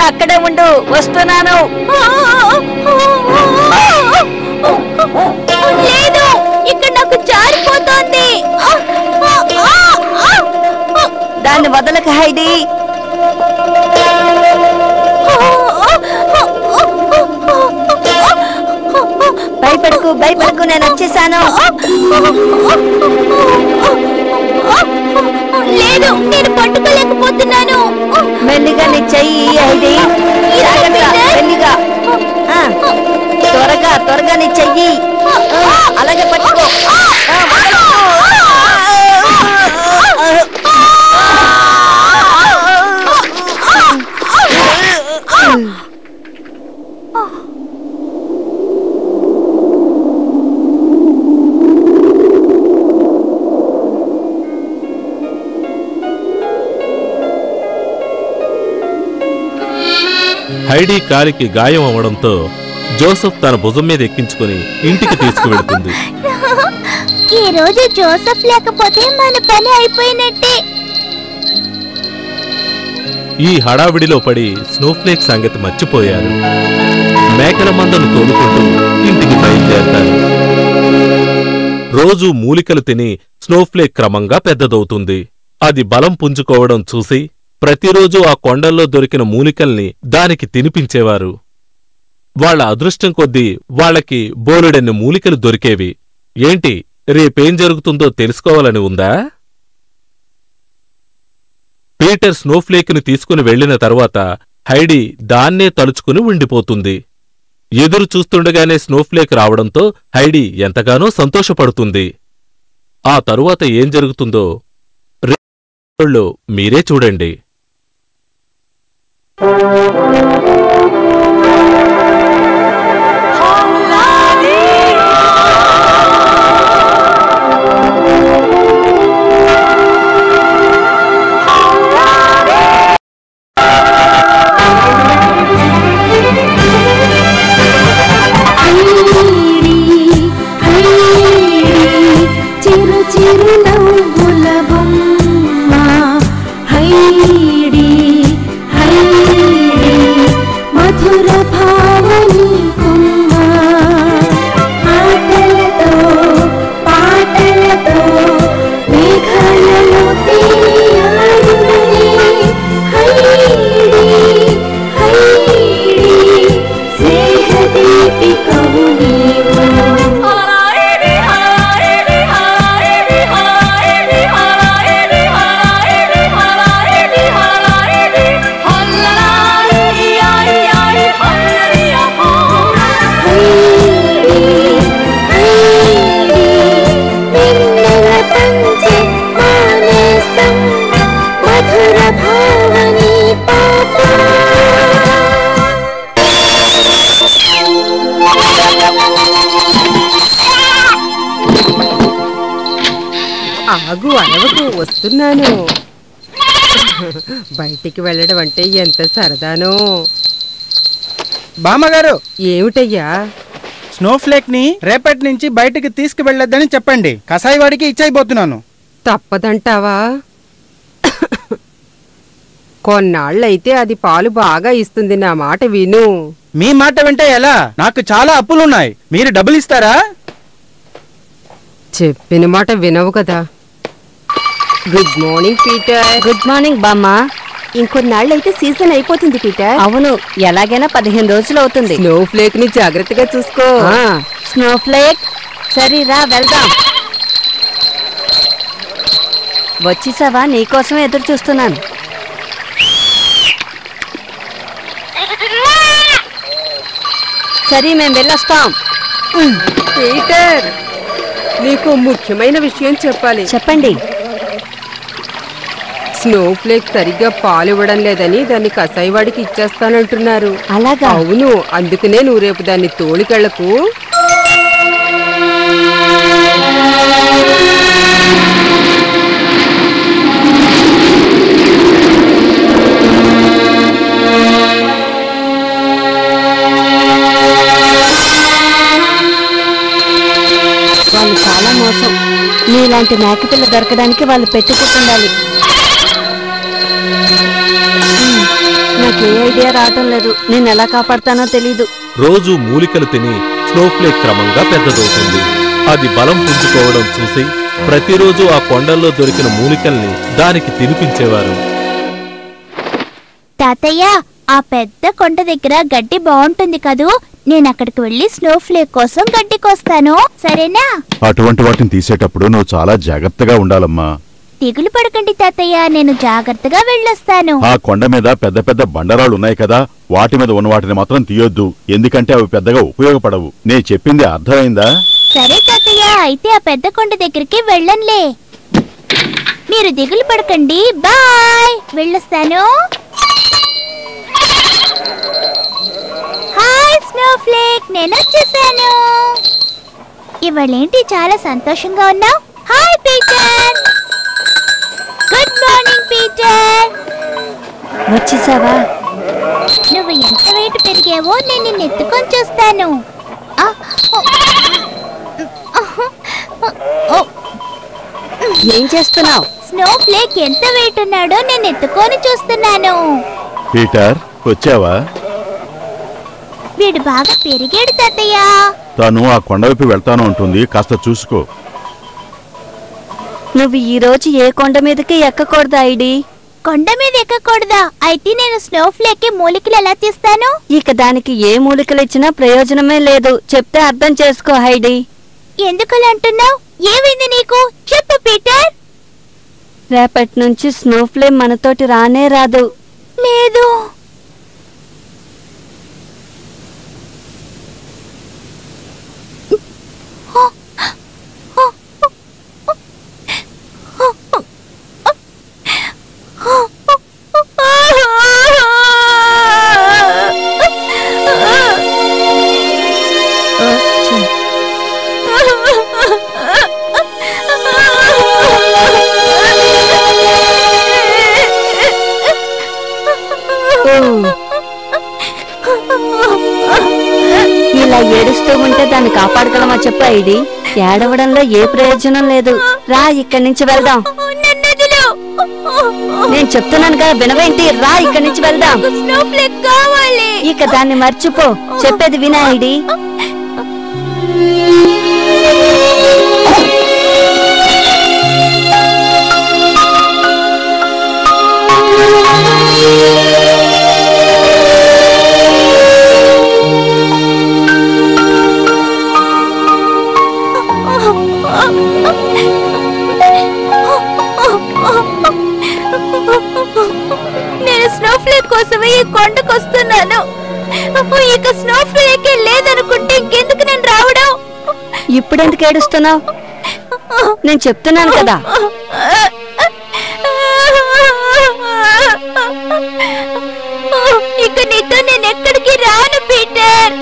అక్కడే ఉండు వస్తున్నాను లేదు ఇక్కడ నాకు జారిపోతోంది దాన్ని వదలక హైడి భయపడకు భయపడకు నేను వచ్చేసాను లేదు నేను పట్టుకోలేకపోతున్నాను మెల్లిగా నీ చెయ్యి హైడి జాగ్రత్త, మెల్లిగా ఆ, త్వరగా త్వరగా నీ చెయ్యి ఆ, అలాగే పట్టుకో ఆ, వదలకు. హైడీ కాలికి గాయం అవడంతో జోసెఫ్ తన భుజం మీద ఎక్కించుకుని ఇంటికి తీసుకువెడుతుంది ఈ రోజు జోసెఫ్ లేకపోతే మన పని అయిపోయినట్టే ఈ హడావిడిలో పడి స్నోఫ్లేక్ సంగతి మర్చిపోయారు మేకల మందను తోడుకుంటూ ఇంటికి బయలుదేరతారు రోజు మూలికలు తిని స్నోఫ్లేక్ క్రమంగా పెద్దదవుతుంది అది బలం పుంజుకోవడం చూసి ప్రతిరోజు ఆ కొండల్లో దొరికిన మూలికల్ని దానికి తినిపించేవారు వాళ్ళ అదృష్టం కొద్దీ వాళ్ళకి బోలెడన్ని మూలికలు దొరికేవి ఏంటి రేపేం జరుగుతుందో తెలుసుకోవాలని ఉందా పీటర్ స్నోఫ్లేక్ను తీసుకుని వెళ్ళిన తరువాత హైడీ దాన్నే తలుచుకుని ఉండిపోతుంది ఎదురు చూస్తుండగానే స్నోఫ్లేక్ రావడంతో హైడీ ఎంతగానో సంతోషపడుతుంది ఆ తరువాత ఏం జరుగుతుందో రేపటిలో మీరే చూడండి చిరు చిరు నవ్వుల బొమ్మ హైడి హైడి మధుర భావని కొమ్మ ఆటలతో పాటలతో మేఘాలలో తేలియాడునే హైడి హైడి స్నేహ దీపికవు నీవు మధుర భావని పాప ఆగు అనవకు వస్తున్నాను బయటికి వెళ్ళడం అంటే ఎంత సరదానో బామ్మగారు ఏమిటయ్యా స్నోఫ్లేక్ ని రేపటి నుంచి బయటికి తీసుకువెళ్ళొద్దని చెప్పండి కసాయి వాడికి ఇచ్చేయబోతున్నాను తప్పదంటావా కొన్నాళ్ళైతే అది పాలు బాగా ఇస్తుంది నా మాట విను మీ మాట వింటే ఎలా నాకు చాలా అప్పులున్నాయి మీరు డబ్బులు ఇస్తారా చెప్పిన మాట వినవు కదా good morning Peter good morning బామ్మ ఇంకొన్నాళ్ళైతే సీజన్ అయిపోతుంది పీటర్ అవును ఎలాగైనా పదిహేను రోజులు అవుతుంది స్నో ఫ్లేక్ ని జాగ్రత్తగా చూసుకో స్నో ఫ్లేక్ సరేరా వెళ్దాం వచ్చేసావా నీకోసం ఎదురు చూస్తున్నాను సరే మేము వెళ్ళొస్తాం పీటర్ నీకు ముఖ్యమైన విషయం చెప్పాలి చెప్పండి స్నో ఫ్లేక్ సరిగ్గా పాలు ఇవ్వడం లేదని దాన్ని కసాయివాడికి ఇచ్చేస్తానంటున్నారు అలాగా అవును అందుకనే నువ్వు రేపు దాన్ని తోలికెళ్లకు వాళ్ళు చాలా మోసం నీలాంటి మేకపిల్ల దొరకడానికి వాళ్ళు పెట్టుకుంటుండాలి ఉమ్, నాకు ఏ ఐడియా రావటం లేదు నేను ఎలా కాపాడతానో తెలీదు రోజు మూలికలు తిని స్నోఫ్లేక్ క్రమంగా పెద్దదవుతుంది అది బలం పుంజుకోవడం చూసి ప్రతిరోజు ఆ కొండల్లో దొరికిన మూలికల్ని దానికి తినిపించేవారు తాతయ్య ఆ పెద్ద కొండ దగ్గర గడ్డి బాగుంటుంది కదూ నేను అక్కడికి వెళ్ళి స్నో ఫ్లేక్ కోసం గడ్డి కోస్తాను సరేనా అటువంటి వాటిని తీసేటప్పుడు నువ్వు చాలా జాగ్రత్తగా ఉండాలమ్మా దిగులు పడకండి తాతయ్య నేను జాగ్రత్తగా వెళ్ళొస్తాను ఆ కొండ మీద పెద్ద పెద్ద బండరాళ్ళు ఉన్నాయి కదా వాటి మీద ఉన్న వాటిని మాత్రం తీయొద్దు ఎందుకంటే అవి పెద్దగా ఉపయోగపడవు నే చెప్పింది అర్థమైందా సరే తాతయ్య అయితే ఆ పెద్ద కొండ దగ్గరికి వెళ్ళంలే మీరు దిగులు పడకండి బాయ్ వెళ్ళొస్తాను హాయ్ స్నోఫ్లేక్ నేను వచ్చేసాను ఇవాళేంటి చాలా సంతోషంగా ఉన్నావు hi Peter good morning Peter వచ్చేసావా నువ్వు ఎంత వెయిట్ పెరిగావో నేను నిన్ను ఎత్తుకొని చూస్తాను ఆ, ఓ, ఓ, ఏం చేస్తున్నావు స్నో ఫ్లేక్ ఎంత వెయిట్ ఉన్నాడో నేను ఎత్తుకొని చూస్తున్నాను పీటర్ వచ్చావా వీడు బాగా పెరిగాడు తాతయ్య తాను ఆ కొండ వైపు వెళ్తాను అంటుంది కాస్త చూసుకో నువ్వు ఈ రోజు ఏ కొండ మీదకి ఎక్కకూడదు ఐడి కొండ మీద ఎక్కకూడదా అయితే నేను స్నో ఫ్లేక్ కి మూలికలు ఎలా తీస్తాను ఇక దానికి ఏ మూలికలు ఇచ్చినా ప్రయోజనమే లేదు చెప్తే అర్థం చేసుకో హైడి ఎందుకలా అంటున్నావు ఏమైంది నీకు చెప్పు పీటర్ రేపటి నుంచి స్నో ఫ్లేమ్ మనతోటి రానే రాదు లేదు ఇలా ఏడుస్తూ ఉంటే దాన్ని కాపాడగలమా చెప్పు ఐడి ఏడవడంలో ఏ ప్రయోజనం లేదు రా ఇక్కడి నుంచి వెళ్దాం నన్ను వదిలు. నేను చెప్తున్నాను కదా వినవేంటి రా ఇక్కడి నుంచి వెళ్దాం నాకు స్నో ఫ్లేక్ కావాలి ఇక దాన్ని మర్చిపో చెప్పేది వినా ఐడి నేను స్నో ఫ్లేక్ కోసమే ఈ కొండకు వస్తున్నాను ఇక స్నో ఫ్లేక్ లేదనుకుంటే ఇంకెందుకు నేను రావడం ఇప్పుడెందుకు ఏడుస్తున్నావు నేను చెప్తున్నాను కదా ఇక నీతో నేను ఎక్కడికి రాను పీటర్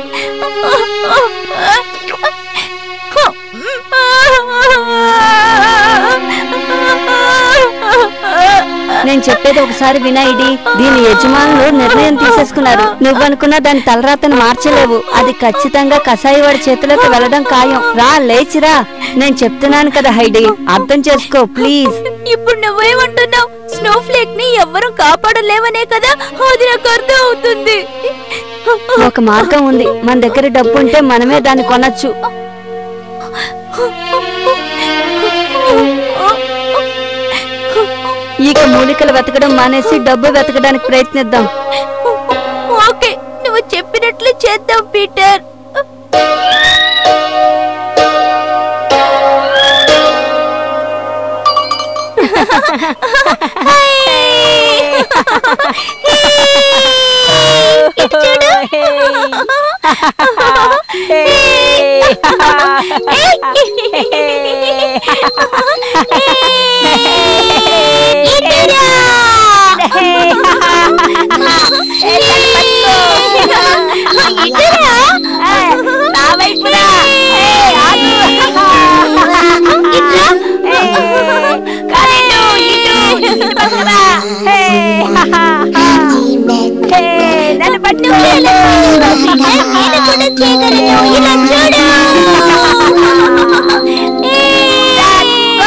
నేను చెప్పేది ఒకసారి వినాయిడి దీని యజమానులు నిర్ణయం తీసేసుకున్నారు నువ్వనుకున్న దాని తలరాతను మార్చలేవు అది ఖచ్చితంగా కసాయివాడి చేతిలోకి వెళ్ళడం ఖాయం రా లేచిరా నేను చెప్తున్నాను కదా హైడి అర్థం చేసుకో ప్లీజ్ ఇప్పుడు నువ్వేమంటున్నావు స్నో ఫ్లేక్ ని ఎవ్వరూ కాపాడలేవనే కదా అది నాకు అర్థం అవుతుంది ఒక మార్గం ఉంది మన దగ్గర డబ్బు ఉంటే మనమే దాన్ని కొనొచ్చు ఇక మూలికలు వెతకడం మానేసి డబ్బు వెతకడానికి ప్రయత్నిద్దాం ఓకే నువ్వు చెప్పినట్లు చేద్దాం పీటర్ ఇటు చూడు. ఇటురా. ఇటురా. ఇట్రా. నన్ను నువ్వేలా? నేను కూడా చేయగలను. ఇలా చూడు.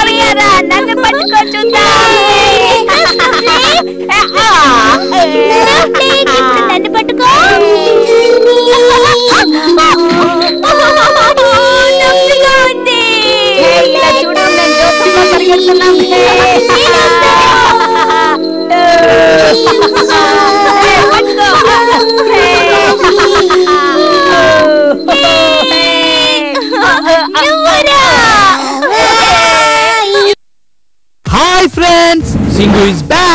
నన్ను పట్టుకో చూద్దాం No! Snowflake, ఇప్పుడు నన్ను పట్టుకో నొప్పిగా ఉంది ఇలా చూడు నేను జోసంలో పరిగెడుతున్నాం నువ్వురా hi friends Singh is back